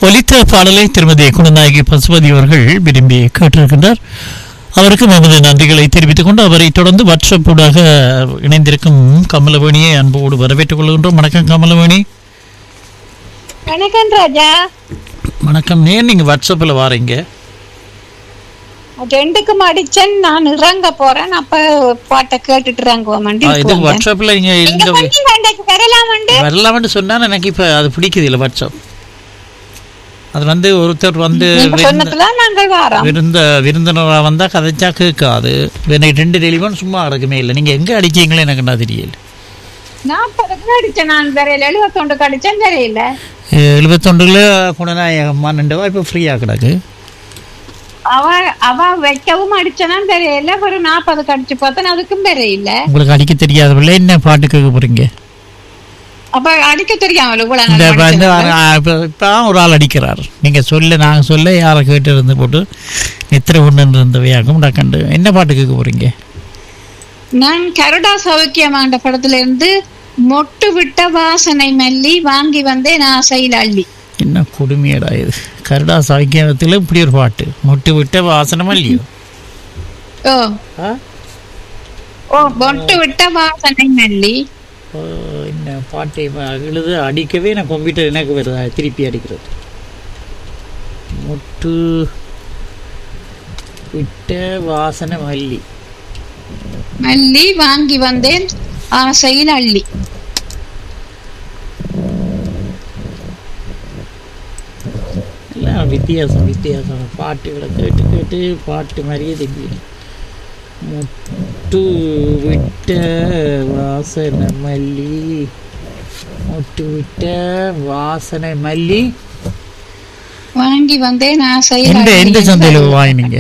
ஒலித்த பாடலை திருமதி குணநாயகி பசுபதி அவர்கள் விரும்பி கேட்டிருக்கின்றார் அவருக்கு நமது நன்றிகளை தெரிவித்துக் கொண்டு அவரை தொடர்ந்து வாட்ஸ்அப் ஊடாக இணைந்திருக்கும் கமலவேணியை அன்போடு வரவேற்றுக் கொள்கின்றோம் வணக்கம் கமலவேணி வணக்கம் ராஜா வணக்கம் ஏன் நீங்க வாட்ஸ்அப்பில் வாரீங்க ரெண்டுக்கும் அடிச்சேன் நான் இறங்க போறேன் அப்ப பாட்டை கேட்டுட்டு இறங்குவோம் ஆ, இது வாட்ஸ்அப்பில் இங்க இந்த வரலாமண்டு வரலாம்னு சொன்னா எனக்கு இப்ப அது பிடிக்குது இல்லை வாட்ஸ்அப் அது வந்து ஒருத்தர் வந்து நீங்க விருந்த- சொன்னதுல நாங்கள் வாரோம் விருந்த விருந்தினராக வந்தால் கதைச்சா கேட்காது எனக்கு ரெண்டு டெலிஃபோன் சும்மா கிடக்குமே இல்லை நீங்கள் எங்கே அடிச்சீங்களே எனக்கு என்ன தெரியல நாற்பதுக்கு அடிச்சேன் நான் வரையில எழுபத்தொண்டுக்கு அடிச்சேன் தெரியல எழுபத்தொண்டில் குணநாயகம்மா நின்றவா இப்போ ஃப்ரீயாக கிடக்கு அவ அவ வைக்கவும் அடிச்சனா தெரியல ஒரு நாற்பதுக்கு அடிச்சு பார்த்தேன் அதுக்கும் தெரியல உங்களுக்கு அடிக்க தெரியாதவில்லை என்ன பாட்டு கேட்க போகிறீங்க அப்ப அடிக்க தெரியாமல் இவ்வளவு இந்த நாள் இப்ப இந்த அடிச்சது. இப்போ இப்போ ஒரு ஆள் அடிக்கிறார் நீங்கள் சொல்ல நாங்கள் சொல்ல யாரை கேட்டு இருந்து போட்டு நித்திர ஒன்று இருந்தவையாகும் டக்கண்டு என்ன பாட்டு கேட்க போகிறீங்க நான் கருடா சௌக்கியமாண்ட படத்துல இருந்து மொட்டு விட்ட வாசனை மல்லி வாங்கி வந்தேன் ஆசையில் அள்ளி என்ன கொடுமையடா இது கருடா சாக்கியத்தில் இப்படி ஒரு பாட்டு மொட்டு விட்ட வாசனமா இல்லையோ ஓ ஆ ஓ மொட்டு விட்ட வாசனை மல்லி ஓ, என்ன பாட்டை எழுத அடிக்கவே நான் கம்ப்யூட்டர் எனக்கு வருதா திருப்பி அடிக்கிறது முட்டு விட்ட வாசனை மல்லி மல்லி வாங்கி வந்தேன் ஆசையில் அள்ளி எல்லாம் வித்தியாசம் வித்தியாசம் பாட்டுகளை கேட்டு கேட்டு பாட்டு மாதிரியே தெரியும் முட்டு விட்ட வாசனை மல்லி முட்டு விட்ட வாசனை மல்லி வாங்கி வந்தேன் ஆசையில் எந்த அள்ளி. எந்த சந்தையில் வாங்கினீங்க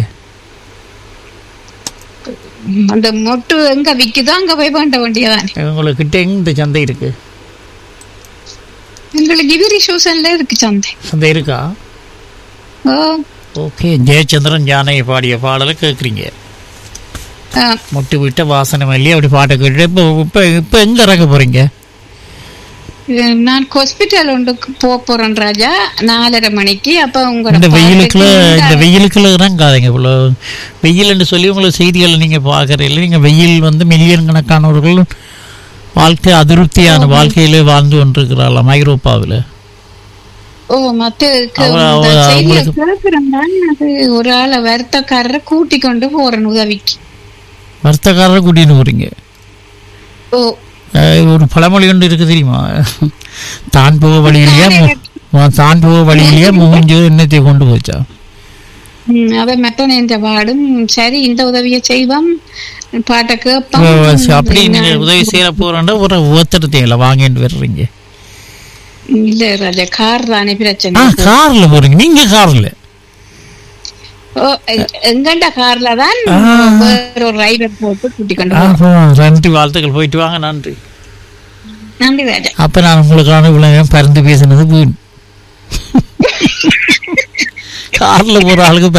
அந்த மொட்டு எங்க விக்குதோ அங்க போய் பண்ண வேண்டியதானே உங்கள்கிட்ட எந்த சந்தை இருக்கு எங்களுக்கு இவரி சூசன்ல இருக்கு சந்தை சந்தை இருக்கா ஓ ஓகே ஜெயச்சந்திரன் ஜானகி பாடிய பாடலை கேட்குறீங்க ஆ, முட்டு விட்ட வாசனை மல்லி அப்படி பாட்டை கேட்டு இப்போ இப்போ இப்போ எங்கே இறக்க போகிறீங்க நான் ஹாஸ்பிட்டல் ஒன்றுக்கு போக போறேன் ராஜா நாலரை மணிக்கு அப்ப உங்களோட இந்த வெயிலுக்குள்ள பாட்டுக்கு இந்த வெயிலுக்குள்ள இறங்காதீங்க இவ்வளோ வெயில்னு சொல்லி உங்களை செய்திகளை நீங்கள் பார்க்குறீங்க நீங்கள் வெயில் வந்து மில்லியன் கணக்கானவர்கள் வாழ்க்கை அதிருப்தியான வாழ்க்கையிலே வாழ்ந்து கொண்டிருக்கிறாளாம் ஐரோப்பாவில் ஓ மத்த அவ- அவ- அவங்களுக்கு- கேட்கிறேன் அது ஒரு ஆளை வருத்தக்காரரை கூட்டி கொண்டு போறேன் உதவிக்கு வர்த்தகாரரை கூட்டின்னு போகிறீங்க ஓ அஹ் ஒரு பழமொழி ஒன்று இருக்கு தெரியுமா தான் போக வழியிலேயே மு- தான் போக வழியிலேயே மூஞ்சு என்னத்தை கொண்டு போச்சா ம், அவன் மெட்டன் என்ற பாடும் சரி இந்த உதவியை செய்வோம் பாட்டை கேட்போம் இப்போ அப்படி நீங்கள் உதவி செய்ய போகிறோன்னா ஒரு ஒத்தடத்தையில் வாங்கிட்டு வர்றீங்க இல்ல ராஜா கார் தானே ஆ பிரச்சனை காரில் போகிறீங்க நீங்கள் காரில் ஓ எ- எங்கண்ட கார்ல தான் வேற ஒரு டிரைவர் போட்டு கூட்டி கொண்டு ஆ போறோம். நன்றி வாழ்த்துக்கள் போயிட்டு வாங்க நன்றி நன்றி ராஜா அப்போ நான் உங்களுக்கான இவ்வளோ பறந்து பேசினது வீண் காரில் போகிற ஆளுக்கு